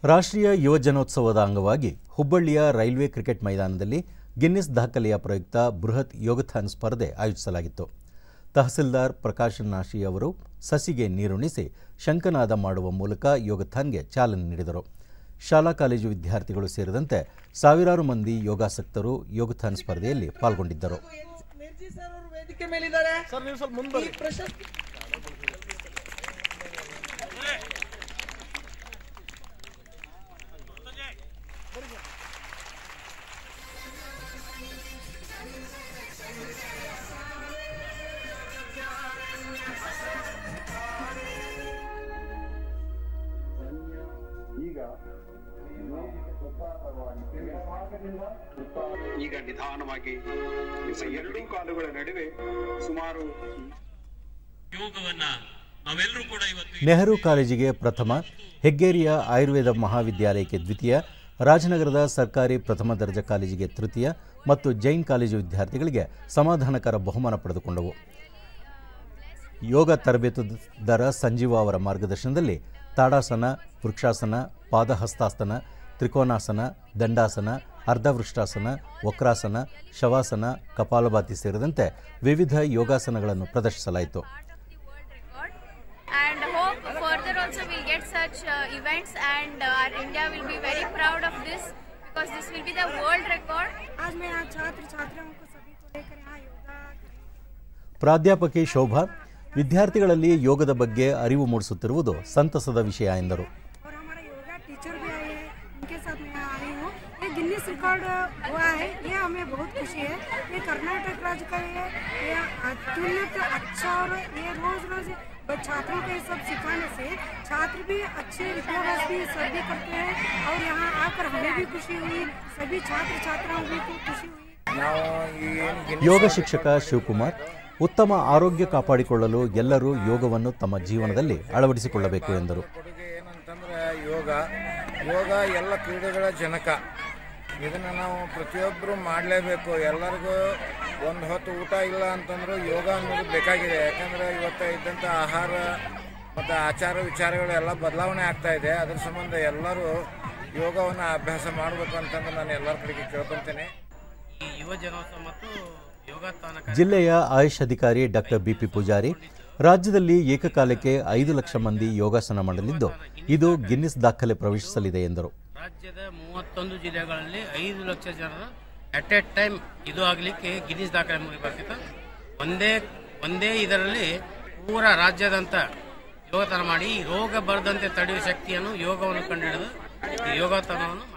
ರಾಷ್ಟ್ರೀಯ ಯುವ ಜನೋತ್ಸವದ ಅಂಗವಾಗಿ ಹುಬ್ಬಳ್ಳಿಯ ರೈಲ್ವೆ ಕ್ರಿಕೆಟ್ ಮೈದಾನದಲ್ಲಿ ಗಿನ್ನಿಸ್ ದಾಖಲೆಯ ಪ್ರಯುಕ್ತ ಬೃಹತ್ ಯೋಗಥಾನ್ ಸ್ಪರ್ಧೆ ಆಯೋಜಿಸಲಾಗಿತ್ತು ತಹಸೀಲ್ದಾರ್ ಪ್ರಕಾಶ್ ನಾಶಿ ಅವರು ಸಸಿಗೆ ನೀರುಣಿಸಿ ಶಂಕನಾದ ಮಾಡುವ ಮೂಲಕ ಯೋಗಥಾನ್ಗೆ ಚಾಲನೆ ನೀಡಿದರು ಶಾಲಾ ಕಾಲೇಜು ವಿದ್ಯಾರ್ಥಿಗಳು ಸೇರಿದಂತೆ ಸಾವಿರಾರು ಮಂದಿ ಯೋಗಾಸಕ್ತರು ಯೋಗಥಾನ್ ಸ್ಪರ್ಧೆಯಲ್ಲಿ ಪಾಲ್ಗೊಂಡಿದ್ದರು ನಿರ್ಜಿ ಸರ್ ಅವರು ವೇದಿಕೆ ಮೇಲಿದ್ದಾರೆ ಸರ್ ನೀವು ಸ್ವಲ್ಪ ಮುಂದೆ ಈ ಪ್ರಶಸ್ತಿ ಈಗ ನಿಧಾನವಾಗಿ ಎರಡೂ ಕಾಲುಗಳ ನಡುವೆ ಸುಮಾರು ಯೋಗವನ್ನ ನಾವೆಲ್ಲರೂ ಕೂಡ ಇವತ್ತು ನೆಹರು ಕಾಲೇಜಿಗೆ ಪ್ರಥಮ ಹೆಗ್ಗೇರಿಯ ಆಯುರ್ವೇದ ಮಹಾವಿದ್ಯಾಲಯಕ್ಕೆ ದ್ವಿತೀಯ ರಾಜನಗರದ ಸರ್ಕಾರಿ ಪ್ರಥಮ ದರ್ಜೆ ಕಾಲೇಜಿಗೆ ತೃತೀಯ ಮತ್ತು ಜೈನ್ ಕಾಲೇಜು ವಿದ್ಯಾರ್ಥಿಗಳಿಗೆ ಸಮಾಧಾನಕರ ಬಹುಮಾನ ಪಡೆದುಕೊಂಡವು ಯೋಗ ತರಬೇತುದಾರ ಸಂಜೀವ ಅವರ ಮಾರ್ಗದರ್ಶನದಲ್ಲಿ ತಾಡಾಸನ ವೃಕ್ಷಾಸನ ಪಾದಹಸ್ತಾಸನ ತ್ರಿಕೋನಾಸನ ದಂಡಾಸನ ಅರ್ಧವೃಷ್ಟಾಸನ ವಕ್ರಾಸನ ಶವಾಸನ ಕಪಾಲಭಾತಿ ಸೇರಿದಂತೆ ವಿವಿಧ ಯೋಗಾಸನಗಳನ್ನು ಪ್ರದರ್ಶಿಸಲಾಯಿತು and hope further also we'll get such uh, events and uh, our India will be very proud of this because this will be the world record. आज मैं यहाँ छात्र छात्राओं को सभी को लेकर यहाँ योगा ಪ್ರಾಧ್ಯಾಪಕಿ ಶೋಭಾ ವಿದ್ಯಾರ್ಥಿಗಳಲ್ಲಿ ಯೋಗದ ಬಗ್ಗೆ ಅರಿವು ಮೂಡಿಸುತ್ತಿರುವುದು ಸಂತಸದ ವಿಷಯ ಎಂದರು और हमारा योगा टीचर भी आए हैं उनके साथ मैं यहाँ आई हूँ ये गिनीज रिकॉर्ड हुआ है ये हमें बहुत खुशी है ये कर्नाटक राज्य का है ये अत्युन्नत अच्छा और ये रोज रोज ब- छात्रों को ये सब सिखाने से छात्र भी अच्छे विद्याभ्यास भी सभी करते हैं और यहाँ आकर हमें भी खुशी हुई सभी छात्र छात्राओं को भी खुशी हुई ನಾವು ಈ ಏನು ಗಿನ್ನಿಸ್ ಯೋಗ ಶಿಕ್ಷಕ ಶಿವಕುಮಾರ್ ಉತ್ತಮ ಆರೋಗ್ಯ ಕಾಪಾಡಿಕೊಳ್ಳಲು ಎಲ್ಲರೂ ಯೋಗವನ್ನು ತಮ್ಮ ಜೀವನದಲ್ಲಿ ಅಳವಡಿಸಿಕೊಳ್ಳಬೇಕು ಎಂದರು ಕೊಡುಗೆ ಏನಂತಂದ್ರೆ ಯೋಗ ಯೋಗ ಎಲ್ಲ ಕ್ರೀಡೆಗಳ ಜನಕ ಇದನ್ನು ನಾವು ಪ್ರತಿಯೊಬ್ಬರು ಮಾಡಲೇಬೇಕು ಎಲ್ಲರಿಗೂ ಒಂದು ಹೊತ್ತು ಊಟ ಇಲ್ಲ ಅಂತಂದ್ರೂ ಯೋಗ ಅನ್ನೋದು ಬೇಕಾಗಿದೆ ಯಾಕಂದರೆ ಇವತ್ತು ಇದ್ದಂಥ ಆಹಾರ ಮತ್ತು ಆಚಾರ ವಿಚಾರಗಳು ಎಲ್ಲ ಬದಲಾವಣೆ ಆಗ್ತಾ ಇದೆ ಅದ್ರ ಸಂಬಂಧ ಎಲ್ಲರೂ ಯೋಗವನ್ನು ಅಭ್ಯಾಸ ಮಾಡಬೇಕು ಅಂತಂದು ನಾನು ಎಲ್ಲರ ಕಡೆಗೆ ಕೇಳ್ಕೊತೇನೆ ಈ ಯುವ ಜನೋತ್ಸವ ಮತ್ತು ಯೋಗಾಥಾನ ಜಿಲ್ಲೆಯ ಆಯುಷ್ ಅಧಿಕಾರಿ ಡಾಕ್ಟರ್ ಬಿಪಿ ಪೂಜಾರಿ ರಾಜ್ಯದಲ್ಲಿ ಏಕಕಾಲಕ್ಕೆ ಐದು ಲಕ್ಷ ಮಂದಿ ಯೋಗಾಸನ ಮಾಡಲಿದ್ದು ಇದು ಗಿನ್ನಿಸ್ ದಾಖಲೆ ಪ್ರವೇಶಿಸಲಿದೆ ಎಂದರು ರಾಜ್ಯದ ಮೂವತ್ತೊಂದು ಜಿಲ್ಲೆಗಳಲ್ಲಿ ಐದು ಲಕ್ಷ ಜನರ ಅಟ್ ಎ ಟೈಮ್ ಇದು ಆಗಲಿಕ್ಕೆ ಗಿನ್ನಿಸ್ ದಾಖಲೆ ಮುಗಿಬರ್ತಿತ್ತು ಒಂದೇ ಒಂದೇ ಇದರಲ್ಲಿ ಪೂರ ರಾಜ್ಯದಂತ ಯೋಗತಾನ ಮಾಡಿ ಈ ರೋಗ ಬರದಂತೆ ತಡೆಯುವ ಶಕ್ತಿಯನ್ನು ಯೋಗವನ್ನು ಕಂಡುಹಿಡಿದು ಈ ಯೋಗಾಥಾನವನ್ನು